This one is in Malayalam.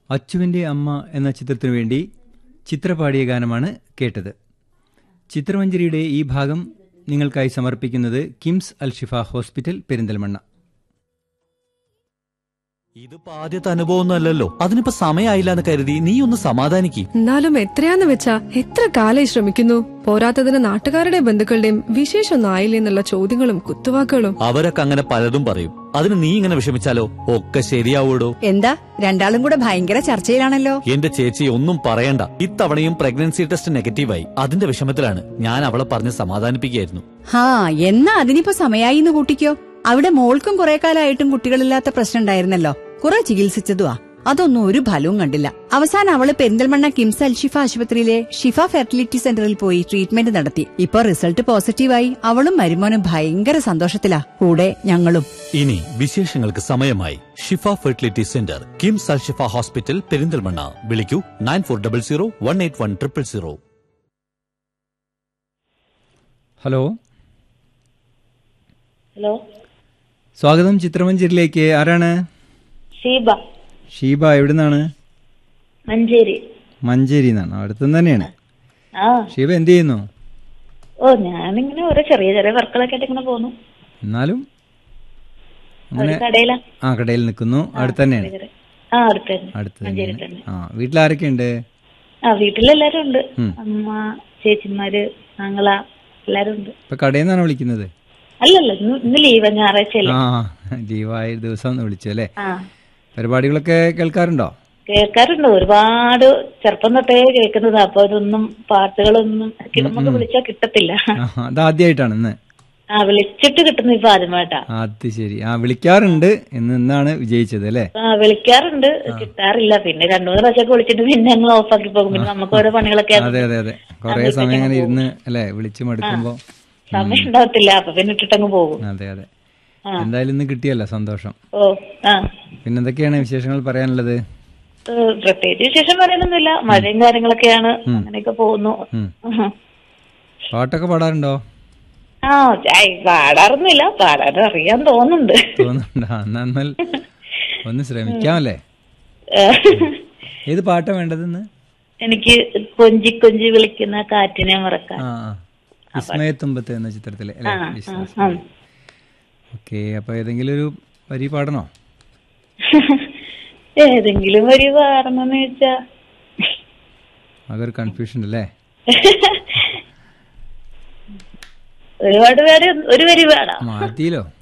അച്ചുവിൻ്റെ അമ്മ എന്ന ചിത്രത്തിനു വേണ്ടി ചിത്ര പാടിയ ഗാനമാണ് കേട്ടത് ചിത്രമഞ്ജരിയുടെ ഈ ഭാഗം നിങ്ങൾക്കായി സമർപ്പിക്കുന്നത് കിംസ് അൽ ഷിഫ ഹോസ്പിറ്റൽ പെരിന്തൽമണ്ണ ഇതിപ്പോ ആദ്യത്തെ അനുഭവമൊന്നും അല്ലല്ലോ അതിനിപ്പോ സമയമായില്ല എന്ന് കരുതി നീ ഒന്ന് സമാധാനിക്ക് എന്നാലും എത്രയാന്ന് വെച്ചാ എത്ര കാലായി ശ്രമിക്കുന്നു പോരാത്തതിന് നാട്ടുകാരുടെ ബന്ധുക്കളുടെയും വിശേഷമൊന്നും ആയില്ലേ എന്നുള്ള ചോദ്യങ്ങളും കുത്തുവാക്കുകളും അവരൊക്കെ അങ്ങനെ പലതും പറയും അതിന് നീ ഇങ്ങനെ വിഷമിച്ചാലോ ഒക്കെ ശരിയാവൂടോ എന്താ രണ്ടാളും കൂടെ ഭയങ്കര ചർച്ചയിലാണല്ലോ എന്റെ ചേച്ചി ഒന്നും പറയണ്ട ഇത്തവണയും പ്രഗ്നൻസി ടെസ്റ്റ് നെഗറ്റീവായി അതിന്റെ വിഷമത്തിലാണ് ഞാൻ അവളെ പറഞ്ഞ് സമാധാനിപ്പിക്കുകയായിരുന്നു ഹാ എന്നാ അതിനിപ്പോ സമയായി എന്ന് കൂട്ടിക്കോ അവിടെ മോൾക്കും കുറെ കാലമായിട്ടും കുട്ടികളില്ലാത്ത പ്രശ്നം ഉണ്ടായിരുന്നല്ലോ കുറെ ചികിത്സിച്ചതുവാ അതൊന്നും ഒരു ഫലവും കണ്ടില്ല അവസാനം അവള് പെരിന്തൽമണ്ണ കിംസ് അൽഷിഫ ആശുപത്രിയിലെ ഷിഫ ഫെർട്ടിലിറ്റി സെന്ററിൽ പോയി ട്രീറ്റ്മെന്റ് നടത്തി ഇപ്പൊ റിസൾട്ട് പോസിറ്റീവായി അവളും മരുമോനും ഭയങ്കര സന്തോഷത്തിലാ കൂടെ ഞങ്ങളും ഇനി വിശേഷങ്ങൾക്ക് സമയമായി Shifa fertility centre KIMS Al Shifa hospital Perinthalmanna വിളിക്കൂ nine four double zero one eight one triple zero hello hello സ്വാഗതം ചിത്രമഞ്ജരിയിലേക്ക് ആരാണ് ഷീബ ഷീബ എവിടുന്നാണ് മഞ്ചേരി മഞ്ചേരി എന്നാണ് അടുത്തുനിന്ന് തന്നെയാണ് ആ ഷീബ എന്ത് ചെയ്യുന്നു ഓ ഞാനിങ്ങനെ ഓരോ ചെറിയ ചെറിയ വർക്കുകളൊക്കെ ആയിട്ട് ഇങ്ങനെ പോന്നു എന്നാലും ഒരു അങ്ങനെ കടയിലാ ആ കടയിൽ നിൽക്കുന്നു അടുത്ത് തന്നെയാണ് ആ അടുത്ത് തന്നെ അടുത്ത് മഞ്ചേരി തന്നെയാണ് തന്നെ ആ വീട്ടിൽ ആരൊക്കെയുണ്ട് ആ വീട്ടിലെല്ലാരും ഉണ്ട് ഉം. അമ്മ ചേച്ചിമാര് ആങ്ങള എല്ലാരും ഉണ്ട് ഇപ്പൊ കടയിൽ നിന്നാണ് വിളിക്കുന്നത് അല്ലല്ല ഇന്ന് ഇന്ന് ലീവ് ഞായറാഴ്ചയല്ലേ ആ ലീവായ ദിവസം ഒന്ന് വിളിച്ചു അല്ലേ ആ പരിപാടികളൊക്കെ കേൾക്കാറുണ്ടോ കേൾക്കാറുണ്ട് ഒരുപാട് ചെറുപ്പം തൊട്ടേ കേൾക്കുന്നത് അപ്പൊ ഇതൊന്നും പാട്ടുകളൊന്നും കി- നമുക്ക് വിളിച്ചാൽ കിട്ടത്തില്ല ആ, അതാദ്യമായിട്ടാണ് ഇന്ന് ആ വിളിച്ചിട്ട് കിട്ടുന്നു ഇപ്പൊ ആദ്യമായിട്ടാ അത് ശരി ആ വിളിക്കാറുണ്ട് എന്ന് ഇന്നാണ് വിജയിച്ചത് അല്ലേ ആ വിളിക്കാറുണ്ട് കിട്ടാറില്ല പിന്നെ രണ്ടു മൂന്ന് പ്രാവശ്യമൊക്കെ വിളിച്ചിട്ട് പിന്നെ ഞങ്ങൾ ഓഫാക്കി പോകും പിന്നെ നമുക്ക് ഓരോ പണികളൊക്കെ അതെ അതെ അതെ കൊറേ സമയം അങ്ങനെ ഇരുന്ന് അല്ലേ വിളിച്ചു മടുക്കുമ്പോ സമയം ഉണ്ടാവത്തില്ല അപ്പൊ പിന്നെ ഇട്ടിട്ടങ്ങ് പോകും അതെ അതെ എന്തായാലും ഇന്ന് കിട്ടിയല്ലോ സന്തോഷം ഓ ആ പിന്നെ എന്തൊക്കെയാണ് വിശേഷങ്ങൾ പറയാനുള്ളത് ഏഹ് പ്രത്യേകിച്ച് വിശേഷം പറയാനൊന്നുമില്ല മഴയും കാര്യങ്ങളൊക്കെയാണ് അങ്ങനെയൊക്കെ പോകുന്നു ഉം. പാട്ടൊക്കെ പാടാറുണ്ടോ ആ ചായ് പാടാറൊന്നുമില്ല പാടാൻ അറിയാൻ തോന്നുന്നുണ്ട് തോന്നുന്നുണ്ടോ എന്നാ എന്നാൽ ഒന്ന് ശ്രമിക്കാമല്ലേ ഏഹ് ഏത് പാട്ടാ വേണ്ടതെന്ന് എനിക്ക് കൊഞ്ചി കൊഞ്ചി വിളിക്കുന്ന കാറ്റിനെ മറക്കാൻ ആ ആ വിസ്മയത്തുമ്പത്ത് എന്ന ചിത്രത്തിലെ അല്ലേ ആ, വിശ്വാസം ആ. ഓക്കെ അപ്പൊ ഏതെങ്കിലും ഒരു വരി പാടണോ ഏതെങ്കിലും വരി പാടണമെന്ന് ചോദിച്ചാ അതൊരു കൺഫ്യൂഷൻ അല്ലേ ഒരുപാട് പേര് ഒരു വരി പാടാം മാറ്റിയില്ലോ